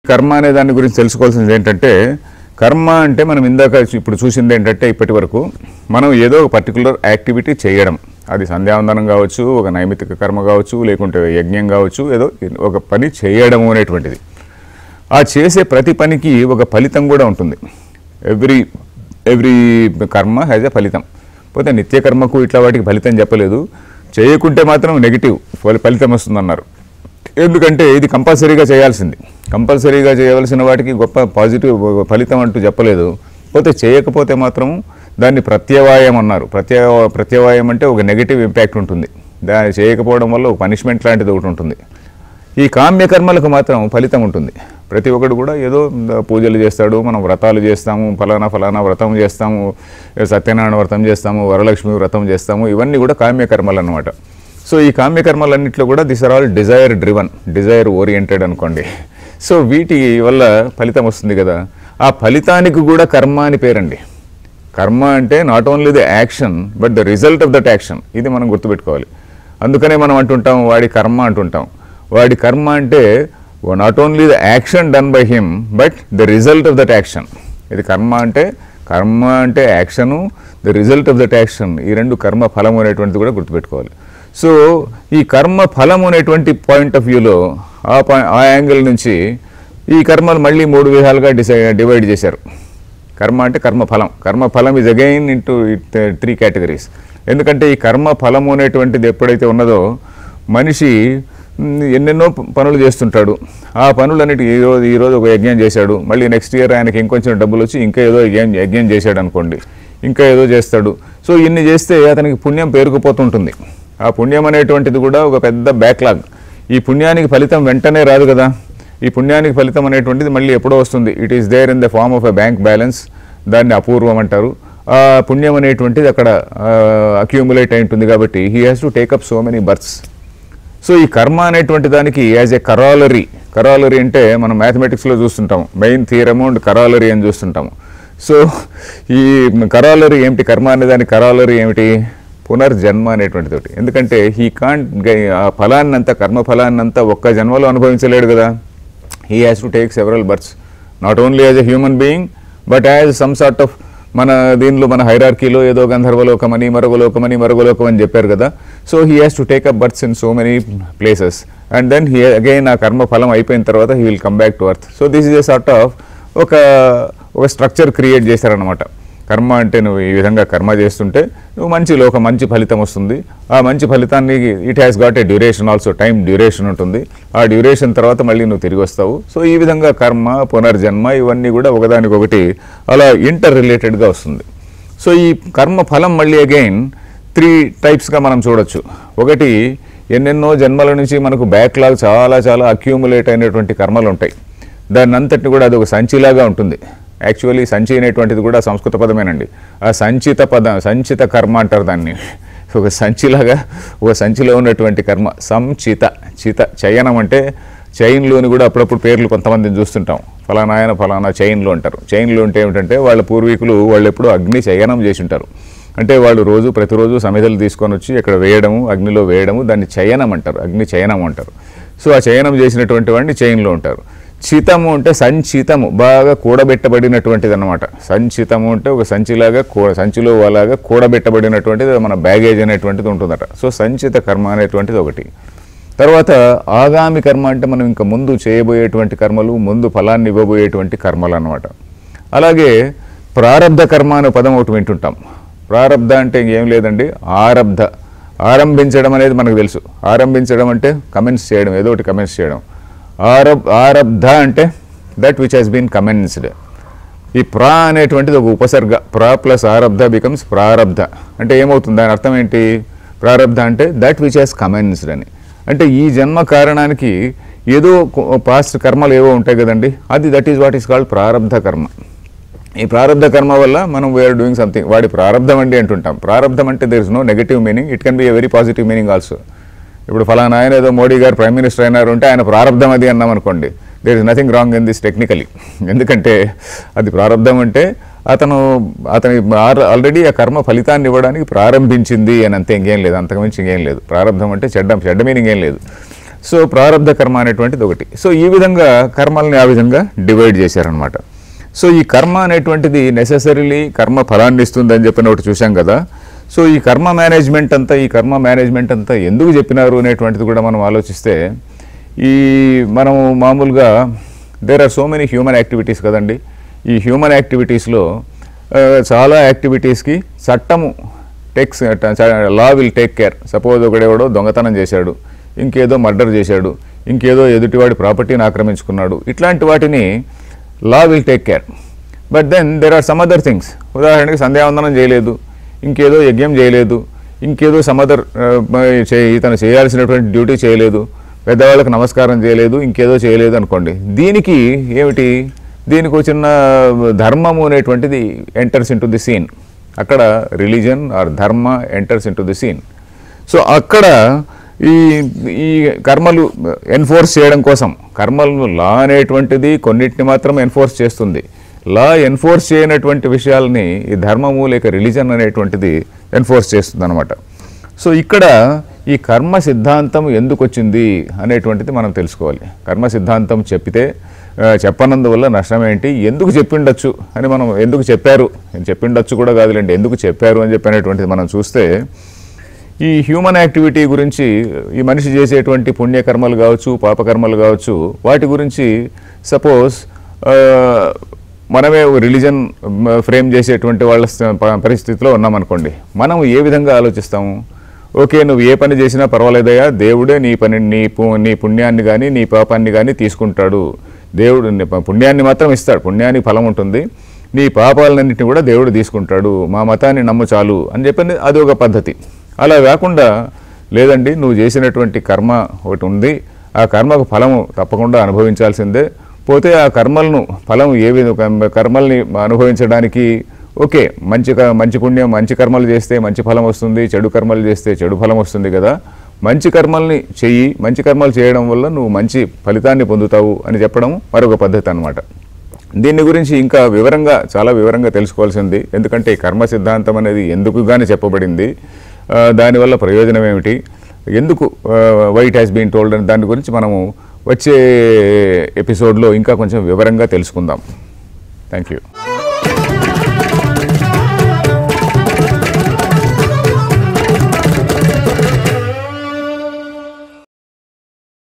కర్మ అనే దాని గురించి తెలుసుకోవాల్సింది ఏంటంటే కర్మ అంటే మనం ఇందాక చూ- ఇప్పుడు చూసింది ఏంటంటే ఇప్పటి వరకు మనం ఏదో ఒక పర్టికులర్ యాక్టివిటీ చేయడం అది సంధ్యావందనం కావచ్చు ఒక నైమిత్తిక కర్మ కావచ్చు లేకుంటే యజ్ఞం కావచ్చు ఏదో ఒక పని చేయడము అనేటువంటిది ఆ చేసే ప్రతి పనికి ఒక ఫలితం కూడా ఉంటుంది every every karma has a ఫలితం పోతే నిత్య కర్మకు ఇట్లా వాటికి ఫలితం చెప్పలేదు చేయకుంటే మాత్రం నెగిటివ్ ఫలితం వస్తుందన్నారు ఎందుకంటే ఇది కంపల్సరీగా చేయాల్సింది కంపల్సరీగా చేయవలసిన వాటికి గొప్ప పాజిటివ్ ఫలితం అంటూ చెప్పలేదు పోతే చేయకపోతే మాత్రం దాన్ని ప్రత్యవాయం అన్నారు ప్రత్య ప్రత్యవాయం అంటే ఒక నెగిటివ్ ఇంపాక్ట్ ఉంటుంది దాన్ని చేయకపోవడం వల్ల ఒక పనిష్మెంట్ లాంటిది ఒకటి ఉంటుంది ఈ కామ్య కర్మలకు మాత్రం ఫలితం ఉంటుంది ప్రతి ఒక్కడు కూడా ఏదో పూజలు చేస్తాడు మనం వ్రతాలు చేస్తాము ఫలానా ఫలానా వ్రతం చేస్తాము సత్యనారాయణ వ్రతం చేస్తాము వరలక్ష్మి వ్రతం చేస్తాము ఇవన్నీ కూడా కామ్య కర్మలు అన్నమాట సో ఈ కామ్య కర్మలన్నింటిలో కూడా this are all desire driven desire oriented అనుకోండి సో వీటి వల్ల ఫలితం వస్తుంది కదా ఆ ఫలితానికి కూడా కర్మ అని పేరండి కర్మ అంటే not only the action but the result of that action ఇది మనం గుర్తుపెట్టుకోవాలి అందుకనే మనం అంటుంటాం వాడి కర్మ అంటుంటాం వాడి కర్మ అంటే not only the action done by him but the result of that action ఇది కర్మ అంటే కర్మ అంటే action the result of that action ఈ రెండు కర్మ ఫలం అనేటువంటిది కూడా గుర్తుపెట్టుకోవాలి సో ఈ కర్మ ఫలం అనేటువంటి పాయింట్ ఆఫ్ వ్యూలో ఆ పాయి- ఆ యాంగిల్ నుంచి ఈ కర్మలు మళ్ళీ మూడు విధాలుగా డిసై డివైడ్ చేశారు కర్మ అంటే కర్మ ఫలం కర్మ ఫలం is again into three categories ఎందుకంటే ఈ కర్మ ఫలము అనేటువంటిది ఎప్పుడైతే ఉన్నదో మనిషి మ్, ఎన్నెన్నో ప- పనులు చేస్తుంటాడు ఆ పనులన్నిటి ఈరోజు ఈరోజు ఒక యజ్ఞం చేశాడు మళ్ళీ నెక్స్ట్ ఇయర్ ఆయనకి ఇంకొంచెం డబ్బులు వచ్చి ఇంకా ఏదో యజ్ఞం యజ్ఞం చేశాడు అనుకోండి ఇంకా ఏదో చేస్తాడు సో ఇన్ని చేస్తే అతనికి పుణ్యం పేరుకుపోతుంటుంది ఆ పుణ్యం అనేటువంటిది కూడా ఒక పెద్ద బ్యాక్లాగ్ ఈ పుణ్యానికి ఫలితం వెంటనే రాదు కదా ఈ పుణ్యానికి ఫలితం అనేటువంటిది మళ్ళీ ఎప్పుడో వస్తుంది it is there in the form of a bank balance దాన్ని అపూర్వం అంటారు ఆ పుణ్యం అనేటువంటిది అక్కడ అక్యూములేట్ అయి ఉంటుంది కాబట్టి he has to take up so many births so ఈ కర్మ అనేటువంటి దానికి యాజ్ ఏ కరాలరీ కరాలరీ అంటే మనం మ్యాథమెటిక్స్లో చూస్తుంటాం మెయిన్ థియరమ్ అండ్ కరాలరీ అని చూస్తుంటాము సో ఈ కరాలరీ ఏమిటి కర్మ అనే దాని కరాలరీ ఏమిటి పునర్జన్మ అనేటువంటిది ఒకటి ఎందుకంటే హీ కాంట్ ఆ ఫలాన్నంతా కర్మ ఫలాన్నంతా ఒక్క జన్మలో అనుభవించలేడు కదా he has to take several births not only as a human being but as some sort of మన దీనిలో మన హైరార్కీలో ఏదో గంధర్వలోకమని మరొకలోకమని మరొకలోకం అని చెప్పారు కదా so he has to take up births in so many places and then he again ఆ కర్మ ఫలం అయిపోయిన తర్వాత he will come back to earth so this is a sort of ఒక ఒక స్ట్రక్చర్ క్రియేట్ చేశారనమాట కర్మ అంటే నువ్వు ఈ విధంగా కర్మ చేస్తుంటే నువ్వు మంచి లోక మంచి ఫలితం వస్తుంది ఆ మంచి ఫలితాన్ని it has got a duration also time duration ఉంటుంది ఆ డ్యూరేషన్ తర్వాత మళ్ళీ నువ్వు తిరిగి వస్తావు సో ఈ విధంగా కర్మ పునర్జన్మ ఇవన్నీ కూడా ఒకదానికొకటి అలా ఇంటర్ రిలేటెడ్గా వస్తుంది సో ఈ కర్మ ఫలం మళ్ళీ అగైన్ త్రీ టైప్స్గా మనం చూడొచ్చు ఒకటి ఎన్నెన్నో జన్మల నుంచి మనకు బ్యాక్లాగ్ చాలా చాలా అక్యూములేట్ అయినటువంటి కర్మలు ఉంటాయి దాన్ని అంతటిని కూడా అది ఒక సంచిలాగా ఉంటుంది యాక్చువల్లీ సంచి అనేటువంటిది కూడా సంస్కృత పదమేనండి ఆ సంచిత పదం సంచిత కర్మ అంటారు దాన్ని ఒక సంచిలాగా ఒక సంచిలో ఉన్నటువంటి కర్మ సంచిత చిత చయనం అంటే చైన్లోని కూడా అప్పుడప్పుడు పేర్లు కొంతమందిని చూస్తుంటాం ఫలానా ఆయన ఫలానా చైన్లో అంటారు చైన్లో అంటే ఏమిటంటే వాళ్ళ పూర్వీకులు వాళ్ళు ఎప్పుడూ అగ్ని చయనం చేసి ఉంటారు అంటే వాళ్ళు రోజు ప్రతిరోజు సమిధలు తీసుకొని వచ్చి ఇక్కడ వేయడము అగ్నిలో వేయడము దాన్ని చయనం అంటారు అగ్ని చయనం అంటారు సో ఆ చయనం చేసినటువంటి వాడిని చైన్లో ఉంటారు చితము అంటే సంచితము బాగా కూడబెట్టబడినటువంటిది అనమాట సంచితము అంటే ఒక సంచిలాగా కూ సంచిలో అలాగా కూడబెట్టబడినటువంటిది మన బ్యాగేజ్ అనేటువంటిది ఉంటుందట సో సంచిత కర్మ అనేటువంటిది ఒకటి తర్వాత ఆగామి కర్మ అంటే మనం ఇంకా ముందు చేయబోయేటువంటి కర్మలు ముందు ఫలాన్ని ఇవ్వబోయేటువంటి కర్మలు అన్నమాట అలాగే ప్రారబ్ధ కర్మ అనే పదం ఒకటి వింటుంటాం ప్రారబ్ధ అంటే ఏం లేదండి ఆరబ్ధ ఆరంభించడం అనేది మనకు తెలుసు ఆరంభించడం అంటే కమెంట్స్ చేయడం ఏదో ఒకటి కమెంట్స్ చేయడం ఆరబ్ ఆరబ్ధ అంటే that which has been commenced ఈ ప్రా అనేటువంటిది ఒక ఉపసర్గ ప్రా ప్లస్ ఆరబ్ధ బికమ్స్ ప్రారబ్ధ అంటే ఏమవుతుంది దాని అర్థం ఏంటి ప్రారబ్ధ అంటే దట్ విచ్ హెస్ కమెన్స్డ్ అని అంటే ఈ జన్మ కారణానికి ఏదో పాస్ట్ కర్మలు ఏవో ఉంటాయి కదండి అది that is what is called ప్రారబ్ధ కర్మ ఈ ప్రారంధ కర్మ వల్ల మనం వీఆర్ డూయింగ్ సంథింగ్ వాడి ప్రారంధం అండి అంటుంటాం ప్రారంధం అంటే there is no negative meaning it can be a very positive meaning also ఇప్పుడు ఫలానా ఆయన ఏదో మోడీ గారు ప్రైమ్ మినిస్టర్ అయినారు అంటే ఆయన ప్రారంధం అది అన్నాం అనుకోండి there is nothing wrong in this technically ఎందుకంటే అది ప్రారంధం అంటే అతను అతని ఆల్రెడీ ఆ కర్మ ఫలితాన్ని ఇవ్వడానికి ప్రారంభించింది అని అంతే ఇంకేం లేదు అంతకుమించి ఇంకేం లేదు ప్రారంభం అంటే చెడ్డ చెడ్డ మీనింగ్ ఏం లేదు సో ప్రారంధ కర్మ అనేటువంటిది ఒకటి సో ఈ విధంగా కర్మల్ని ఆ విధంగా డివైడ్ చేశారనమాట సో ఈ కర్మ అనేటువంటిది నెససరీలీ కర్మ ఫలాన్ని ఇస్తుందని చెప్పిన ఒకటి చూసాం కదా సో ఈ కర్మ మేనేజ్మెంట్ అంతా ఈ కర్మ మేనేజ్మెంట్ అంతా ఎందుకు చెప్పినారు అనేటువంటిది కూడా మనం ఆలోచిస్తే ఈ మనం మామూలుగా there are so many human activities కదండి ఈ హ్యూమన్ యాక్టివిటీస్లో ఆ, చాలా యాక్టివిటీస్కి చట్టము takes law will take care suppose ఒకడెవడో దొంగతనం చేశాడు ఇంకేదో మర్డర్ చేశాడు ఇంకేదో ఎదుటివాడి ప్రాపర్టీని ఆక్రమించుకున్నాడు ఇట్లాంటి వాటిని law will take care but then there are some other things ఉదాహరణకి సంధ్యావందనం చేయలేదు ఇంకేదో యజ్ఞం చేయలేదు ఇంకేదో సమ్ అదర్ ఇతను చేయాల్సినటువంటి డ్యూటీ చేయలేదు పెద్దవాళ్ళకి నమస్కారం చేయలేదు ఇంకేదో చేయలేదు అనుకోండి దీనికి ఏమిటి దీనికి ఒక చిన్న ధర్మము అనేటువంటిది enters into the scene అక్కడ religion or dharma enters into the scene so అక్కడ ఈ ఈ కర్మలు ఎన్ఫోర్స్ చేయడం కోసం కర్మలను లా అనేటువంటిది కొన్నిటిని మాత్రం ఎన్ఫోర్స్ చేస్తుంది లా ఎన్ఫోర్స్ చేయనటువంటి విషయాల్ని ఈ ధర్మము లేక రిలీజన్ అనేటువంటిది ఎన్ఫోర్స్ చేస్తుంది అనమాట సో ఇక్కడ ఈ కర్మ సిద్ధాంతం ఎందుకు వచ్చింది అనేటువంటిది మనం తెలుసుకోవాలి కర్మ సిద్ధాంతం చెప్పితే ఆ, చెప్పనందువల్ల నష్టం ఏంటి ఎందుకు చెప్పిండొచ్చు అని మనం ఎందుకు చెప్పారు చెప్పిండొచ్చు కూడా కాదులేండి ఎందుకు చెప్పారు అని చెప్పినటువంటిది మనం చూస్తే ఈ హ్యూమన్ యాక్టివిటీ గురించి ఈ మనిషి చేసేటువంటి పుణ్యకర్మలు కావచ్చు పాపకర్మలు కావచ్చు వాటి గురించి సపోజ్ మనమే రిలీజన్ ఫ్రేమ్ చేసేటువంటి వాళ్ళ స- ప- పరిస్థితిలో ఉన్నామనుకోండి మనం ఏ విధంగా ఆలోచిస్తాము ఓకే నువ్వు ఏ పని చేసినా పర్వాలేదయ్యా దేవుడే నీ పని నీ పు- నీ పుణ్యాన్ని కానీ నీ పాపాన్ని కానీ తీసుకుంటాడు దేవుడు నీ ప- పుణ్యాన్ని మాత్రం ఇస్తాడు పుణ్యానికి ఫలం ఉంటుంది నీ పాపాలన్నింటినీ కూడా దేవుడు తీసుకుంటాడు మా మతాన్ని నమ్ము చాలు అని చెప్పింది అది ఒక పద్ధతి అలా కాకుండా లేదండి నువ్వు చేసినటువంటి కర్మ ఒకటి ఉంది ఆ కర్మకు ఫలము తప్పకుండా అనుభవించాల్సిందే పోతే ఆ కర్మలను ఫలం ఏ విధంగా కర్మల్ని అనుభవించడానికి ఓకే మంచి క- మంచి పుణ్యం మంచి కర్మలు చేస్తే మంచి ఫలం వస్తుంది చెడు కర్మలు చేస్తే చెడు ఫలం వస్తుంది కదా మంచి కర్మల్ని చెయ్యి మంచి కర్మలు చేయడం వల్ల నువ్వు మంచి ఫలితాన్ని పొందుతావు అని చెప్పడం మరొక పద్ధతి అన్నమాట దీని గురించి ఇంకా వివరంగా చాలా వివరంగా తెలుసుకోవాల్సింది ఎందుకంటే ఈ కర్మ సిద్ధాంతం అనేది ఎందుకు కానీ చెప్పబడింది ఆ, దానివల్ల ప్రయోజనం ఏమిటి ఎందుకు వైట్ హ్యాస్ బీన్ టోల్డ్ అని దాని గురించి మనము వచ్చే ఎపిసోడ్లో ఇంకా కొంచెం వివరంగా తెలుసుకుందాం థ్యాంక్ యూ